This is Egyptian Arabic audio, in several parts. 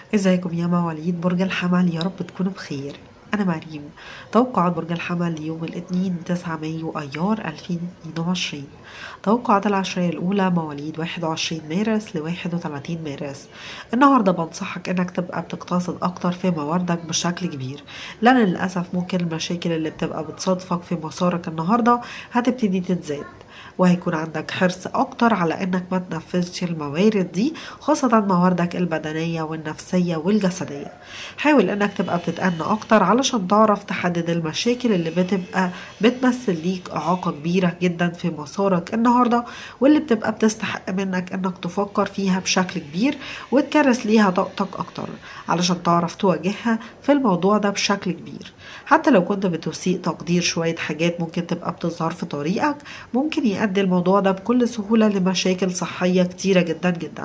ازيكم يا مواليد برج الحمل يا رب تكونوا بخير أنا مريم توقعات برج الحمل ليوم الاثنين 9 مايو أيار 2022 توقعات العشرية الأولى مواليد 21 مارس ل 31 مارس النهاردة بنصحك إنك تبقى بتقتصد أكتر في مواردك بشكل كبير لأن للأسف ممكن المشاكل اللي بتبقى بتصادفك في مسارك النهاردة هتبتدي تتزاد وهيكون عندك حرص أكتر على إنك ما تنفذش الموارد دي خاصة مواردك البدنية والنفسية والجسدية حاول إنك تبقى بتتأنى أكتر علشان تعرف تحدد المشاكل اللي بتبقى بتمثل ليك إعاقة كبيرة جدا في مسارك النهاردة واللي بتبقى بتستحق منك إنك تفكر فيها بشكل كبير وتكرس ليها طاقتك أكتر علشان تعرف تواجهها في الموضوع ده بشكل كبير حتى لو كنت بتسيء تقدير شوية حاجات ممكن تبقى بتظهر في طريقك ممكن يؤدي الموضوع ده بكل سهولة لمشاكل صحية كتيرة جدا جدا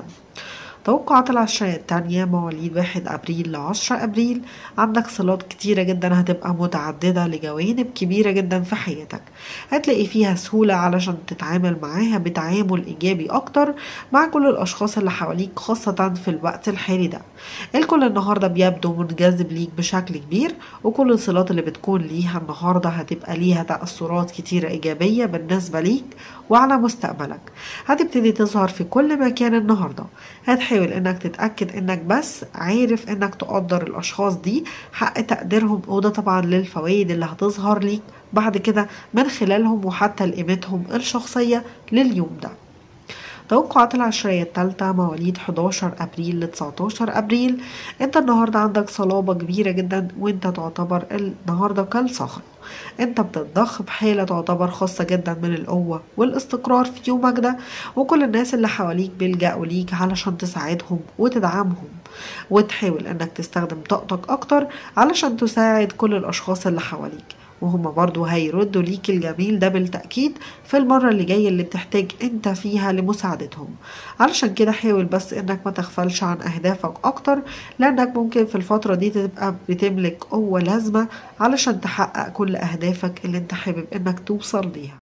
توقعات العشرية التانية مواليد واحد أبريل لعشرة أبريل عندك صلات كتيرة جدا هتبقى متعددة لجوانب كبيرة جدا في حياتك هتلاقي فيها سهولة علشان تتعامل معاها بتعامل إيجابي أكتر مع كل الأشخاص اللي حواليك خاصة في الوقت الحالي ده الكل النهاردة بيبدو منجذب ليك بشكل كبير وكل الصلات اللي بتكون ليها النهاردة هتبقى ليها تأثرات كتيرة إيجابية بالنسبة ليك وعلى مستقبلك هتبتدي تظهر في كل مكان النهاردة هتحاول انك تتأكد انك بس عارف انك تقدر الاشخاص دي حق تقديرهم وده طبعا للفوائد اللي هتظهر ليك بعد كده من خلالهم وحتى لقيمتهم الشخصية لليوم ده توقعات العشرية الثالثة مواليد 11 أبريل ل 19 أبريل أنت النهاردة عندك صلابة كبيرة جدا وأنت تعتبر النهاردة كالصخر أنت بتتضخ بحالة تعتبر خاصة جدا من القوة والاستقرار في يومك ده وكل الناس اللي حواليك بيلجأوا ليك علشان تساعدهم وتدعمهم وتحاول أنك تستخدم طاقتك أكتر علشان تساعد كل الأشخاص اللي حواليك وهما برضو هيردوا ليك الجميل ده بالتأكيد في المرة اللي جاية اللي بتحتاج انت فيها لمساعدتهم علشان كده حاول بس انك ما تغفلش عن اهدافك اكتر لانك ممكن في الفترة دي تبقى بتملك قوة لازمة علشان تحقق كل اهدافك اللي انت حابب انك توصل ليها